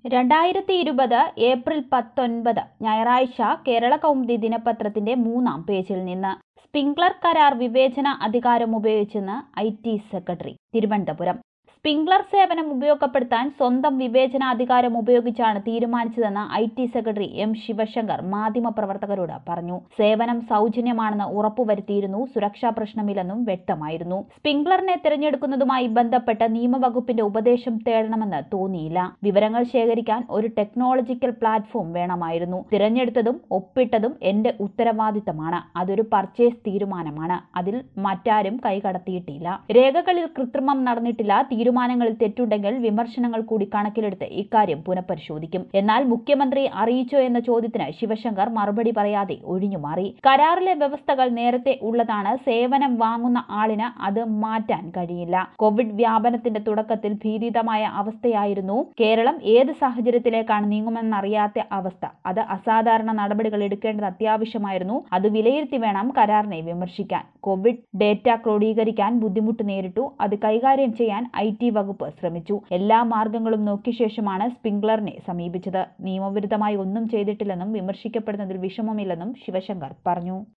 രണ്ടായിരത്തി ഇരുപത് ഏപ്രിൽ പത്തൊൻപത് ഞായറാഴ്ച കേരള കൗമുദി ദിനപത്രത്തിന്റെ മൂന്നാം പേജിൽ നിന്ന് സ്പ്രിംഗ്ലർ കരാർ വിവേചന അധികാരം ഉപയോഗിച്ചെന്ന് I T secretary Thiruvananthapuram Sprinklr സേവനം ഉപയോഗപ്പെടുത്താൻ സ്വന്തം വിവേചനാധികാരം ഉപയോഗിച്ചാണ് തീരുമാനിച്ചതെന്ന് I T secretary M Sivasankar മാധ്യമപ്രവർത്തകരോട് പറഞ്ഞു സേവനം സൗജന്യമാണെന്ന് ഉറപ്പുവരുത്തിയിരുന്നു സുരക്ഷാ പ്രശ്നമില്ലെന്നും വ്യക്തമായിരുന്നു സ്പ്രിംഗ്ലറിനെ തിരഞ്ഞെടുക്കുന്നതുമായി ബന്ധപ്പെട്ട് നിയമവകുപ്പിന്റെ ഉപദേശം തേടണമെന്ന് തോന്നിയില്ല വിവരങ്ങൾ ശേഖരിക്കാൻ ഒരു ടെക്നോളജിക്കൽ പ്ലാറ്റ്ഫോം വേണമായിരുന്നു തിരഞ്ഞെടുത്തതും ഒപ്പിട്ടതും എന്റെ ഉത്തരവാദിത്തമാണ് അതൊരു പർച്ചേസ് തീരുമാനമാണ് അതിൽ മറ്റാരും കൈകടത്തിയിട്ടില്ല രേഖകളിൽ കൃത്രിമം നടന്നിട്ടില്ല തീരുമാനങ്ങളിൽ തെറ്റുണ്ടെങ്കിൽ വിമർശനങ്ങൾ കൂടി കണക്കിലെടുത്ത് ഇക്കാര്യം പുനഃപരിശോധിക്കും എന്നാൽ മുഖ്യമന്ത്രി അറിയിച്ചോ എന്ന ചോദ്യത്തിന് ശിവശങ്കർ മറുപടി പറയാതെ ഒഴിഞ്ഞുമാറി കരാറിലെ വ്യവസ്ഥകൾ നേരത്തെ ഉള്ളതാണ് സേവനം വാങ്ങുന്ന ആളിന് അത് മാറ്റാൻ കഴിയില്ല കോവിഡ് വ്യാപനത്തിന്റെ തുടക്കത്തിൽ ഭീതിതമായ അവസ്ഥയായിരുന്നു കേരളം ഏത് സാഹചര്യത്തിലേക്കാണ് നീങ്ങുമെന്നറിയാത്ത അവസ്ഥ അത് അസാധാരണ നടപടികൾ എടുക്കേണ്ടത് അത്യാവശ്യമായിരുന്നു അത് വിലയിരുത്തി വേണം കരാറിനെ വിമർശിക്കാൻ കോവിഡ് ഡേറ്റ ക്രോഡീകരിക്കാൻ ബുദ്ധിമുട്ട് നേരിട്ടു അത് കൈകാര്യം ചെയ്യാൻ ഐ ടി വകുപ്പ് ശ്രമിച്ചു എല്ലാ മാർഗങ്ങളും നോക്കിയ ശേഷമാണ് സ്പ്രിംഗ്ലറിനെ സമീപിച്ചത് നിയമവിരുദ്ധമായി ഒന്നും ചെയ്തിട്ടില്ലെന്നും വിമർശിക്കപ്പെടുന്നതിൽ വിഷമമില്ലെന്നും ശിവശങ്കർ പറഞ്ഞു